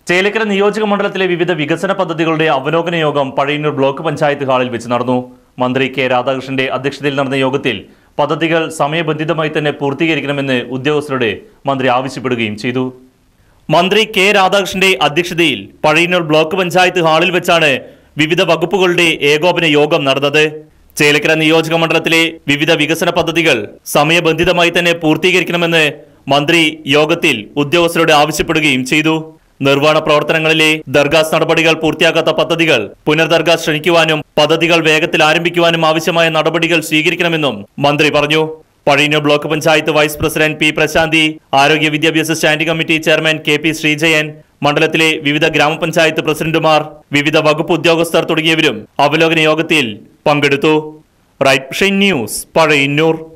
ചേലക്കര നിയോജക മണ്ഡലത്തിലെ വിവിധ വികസന പദ്ധതികളുടെ അവലോകന യോഗം പഴയന്നൂർ ബ്ലോക്ക് പഞ്ചായത്ത് ഹാളിൽ വെച്ച് നടന്നു മന്ത്രി കെ രാധാകൃഷ്ണന്റെ അധ്യക്ഷതയിൽ നടന്ന യോഗത്തിൽ പദ്ധതികൾ സമയബന്ധിതമായി തന്നെ പൂർത്തീകരിക്കണമെന്ന് ഉദ്യോഗസ്ഥരോട് മന്ത്രി ആവശ്യപ്പെടുകയും ചെയ്തു മന്ത്രി കെ രാധാകൃഷ്ണന്റെ അധ്യക്ഷതയിൽ പഴയന്നൂർ ബ്ലോക്ക് പഞ്ചായത്ത് ഹാളിൽ വെച്ചാണ് വിവിധ വകുപ്പുകളുടെ ഏകോപന യോഗം നടന്നത് ചേലക്കര നിയോജക മണ്ഡലത്തിലെ വിവിധ വികസന പദ്ധതികൾ സമയബന്ധിതമായി തന്നെ പൂർത്തീകരിക്കണമെന്ന് മന്ത്രി യോഗത്തിൽ ഉദ്യോഗസ്ഥരോട് ആവശ്യപ്പെടുകയും ചെയ്തു നിർവ്വഹണ പ്രവർത്തനങ്ങളിലെ ദർഗാസ് നടപടികൾ പൂർത്തിയാക്കാത്ത പദ്ധതികൾ പുനർദർഗാസ് ക്ഷണിക്കുവാനും പദ്ധതികൾ വേഗത്തിൽ ആരംഭിക്കുവാനും ആവശ്യമായ നടപടികൾ സ്വീകരിക്കണമെന്നും മന്ത്രി പറഞ്ഞു Pazhayannur block panchayat vice president P Prashanthi ആരോഗ്യ വിദ്യാഭ്യാസ standing committee chairman K P Sreejayan മണ്ഡലത്തിലെ വിവിധ ഗ്രാമപഞ്ചായത്ത് പ്രസിഡന്റുമാർ വിവിധ വകുപ്പ് ഉദ്യോഗസ്ഥർ തുടങ്ങിയവരും അവലോകന യോഗത്തിൽ പങ്കെടുത്തു റൈറ്റ് ന്യൂസ് പഴയന്നൂർ